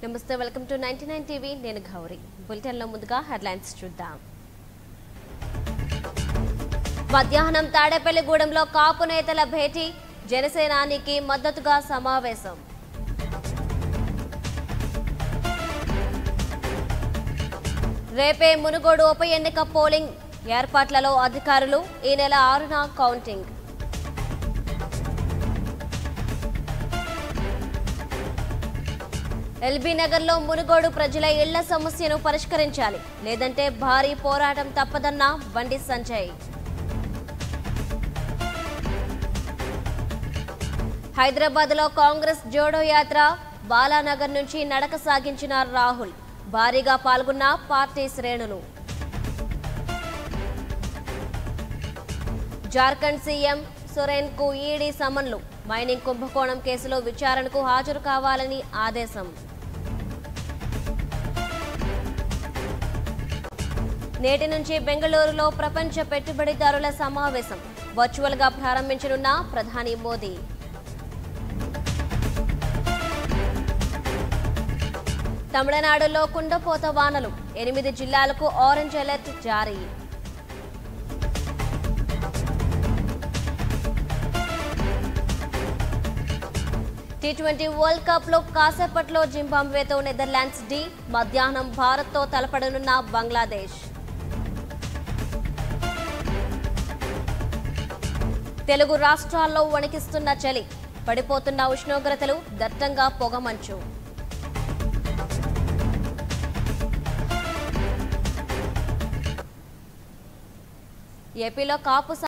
నమస్తే welcome to ninety nine TV నేను గౌరీ బులెటిన్లో ముందుగా హెడ్లైన్స్ చూద్దాం మధ్యాహ్నం తాడేపల్లిగూడెంలో కాపు నేతల భేటీ జనసేనానికి మద్దతుగా సమావేశం రేపే మునుగోడు ఉప ఎన్నిక పోలింగ్ ఏర్పాట్లలో అధికారులు ఈ నెల ఆరున కౌంటింగ్ ఎల్బీ నగర్లో మునుగోడు ప్రజల ఇళ్ల సమస్యను పరిష్కరించాలి లేదంటే భారీ పోరాటం తప్పదన్న బండి సంజయ్ హైదరాబాద్లో కాంగ్రెస్ జోడో యాత్ర బాలానగర్ నుంచి నడక సాగించిన రాహుల్ భారీగా పాల్గొన్న పార్టీ శ్రేణులు జార్ఖండ్ సీఎం సొరెన్ కు ఈడీ సమన్లు మైనింగ్ కుంభకోణం కేసులో విచారణకు హాజరు కావాలని ఆదేశం నేటి నుంచి బెంగళూరులో ప్రపంచ పెట్టుబడిదారుల సమావేశం వర్చువల్ గా ప్రారంభించనున్న ప్రధాని మోదీ తమిళనాడులో కుండపోత వానలు ఎనిమిది జిల్లాలకు ఆరెంజ్ అలర్ట్ జారీ టీ ట్వంటీ వరల్డ్ కప్ లో కాసేపట్లో జింబాబ్వేతో నెదర్లాండ్స్ డి మధ్యాహ్నం భారత్ తో తలపడనున్న బంగ్లాదేశ్ తెలుగు రాష్ట్రాల్లో వణికిస్తున్న చలి పడిపోతున్న ఉష్ణోగ్రతలు దట్టంగా పొగమంచు ఏపీలో కాపు